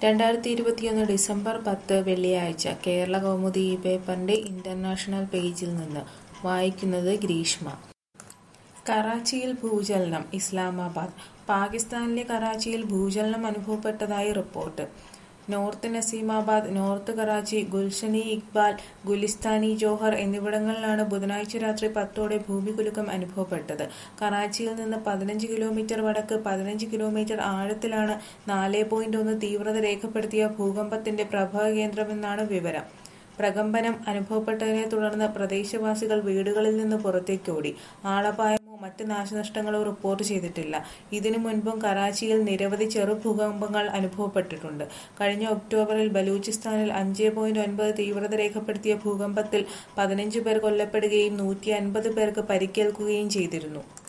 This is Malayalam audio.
രണ്ടായിരത്തി ഇരുപത്തിയൊന്ന് ഡിസംബർ പത്ത് വെള്ളിയാഴ്ച കേരള കൗമുദി ഈ പേപ്പറിന്റെ ഇന്റർനാഷണൽ പേജിൽ നിന്ന് വായിക്കുന്നത് ഗ്രീഷ്മ കറാച്ചിയിൽ ഭൂചലനം ഇസ്ലാമാബാദ് പാകിസ്ഥാനിലെ കറാച്ചിയിൽ ഭൂചലനം അനുഭവപ്പെട്ടതായി report north Nazimabad north Karachi Gulshani Iqbal Gulistani Johar എന്നിവിടങ്ങളിലാണ് ബുധനാഴ്ച രാത്രി പത്തോടെ ഭൂമികുലുക്കം അനുഭവപ്പെട്ടത് കറാച്ചിയിൽ നിന്ന് പതിനഞ്ച് കിലോമീറ്റർ വടക്ക് പതിനഞ്ച് കിലോമീറ്റർ ആഴത്തിലാണ് നാല് പോയിന്റ് ഒന്ന് തീവ്രത രേഖപ്പെടുത്തിയ ഭൂകമ്പത്തിന്റെ പ്രഭവ കേന്ദ്രമെന്നാണ് വിവരം പ്രകമ്പനം അനുഭവപ്പെട്ടതിനെ തുടർന്ന് പ്രദേശവാസികൾ വീടുകളിൽ നിന്ന് പുറത്തേക്കോടി ആളപായമോ മറ്റ് നാശനഷ്ടങ്ങളോ റിപ്പോർട്ട് ചെയ്തിട്ടില്ല ഇതിനു മുൻപും കറാച്ചിയിൽ നിരവധി ചെറു ഭൂകമ്പങ്ങൾ അനുഭവപ്പെട്ടിട്ടുണ്ട് കഴിഞ്ഞ ഒക്ടോബറിൽ ബലൂചിസ്ഥാനിൽ അഞ്ച് പോയിന്റ് ഒൻപത് തീവ്രത രേഖപ്പെടുത്തിയ ഭൂകമ്പത്തിൽ പതിനഞ്ച് പേർ കൊല്ലപ്പെടുകയും നൂറ്റി അൻപത് പേർക്ക് പരിക്കേൽക്കുകയും ചെയ്തിരുന്നു